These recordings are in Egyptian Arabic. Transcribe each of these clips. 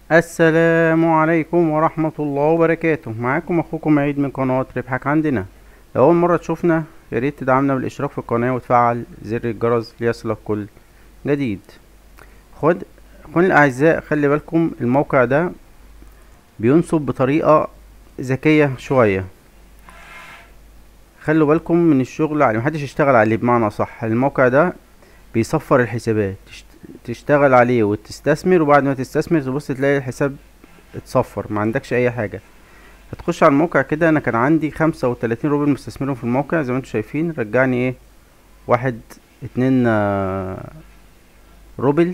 السلام عليكم ورحمة الله وبركاته معاكم اخوكم عيد من قناة ربحك عندنا لو اول مرة تشوفنا ياريت تدعمنا بالاشتراك في القناة وتفعل زر الجرس ليصلك كل جديد خد اخواني الاعزاء خلي بالكم الموقع ده بينصب بطريقة ذكية شوية خلوا بالكم من الشغل عليه محدش يشتغل عليه بمعنى صح الموقع ده بيصفر الحسابات تشت- تشتغل عليه وتستثمر وبعد ما تستثمر تبص تلاقي الحساب اتصفر ما عندكش اي حاجة هتخش على الموقع كده انا كان عندي خمسة وتلاتين روبل مستثمرهم في الموقع زي ما انتم شايفين رجعني ايه واحد اتنين آه، روبل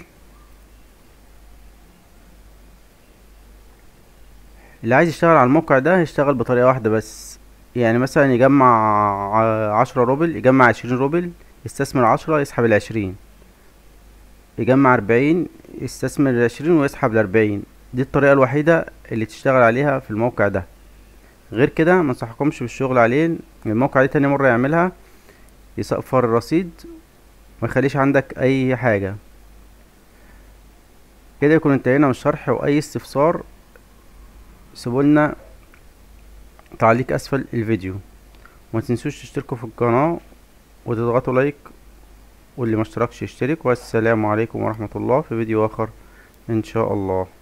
اللي عايز يشتغل على الموقع ده هيشتغل بطريقة واحدة بس يعني مثلا يجمع ع- عشرة روبل يجمع عشرين روبل يستثمر عشرة يسحب العشرين يجمع أربعين يستثمر العشرين ويسحب الأربعين دي الطريقة الوحيدة اللي تشتغل عليها في الموقع ده غير كده منصحكمش بالشغل عليه الموقع دي تاني مرة يعملها يصفر الرصيد ما يخليش عندك أي حاجة كده يكون انتهينا من الشرح وأي استفسار سيبولنا تعليق أسفل الفيديو وما تنسوش تشتركوا في القناة وتضغطوا لايك واللي ما اشتركش يشترك والسلام عليكم ورحمة الله في فيديو آخر إن شاء الله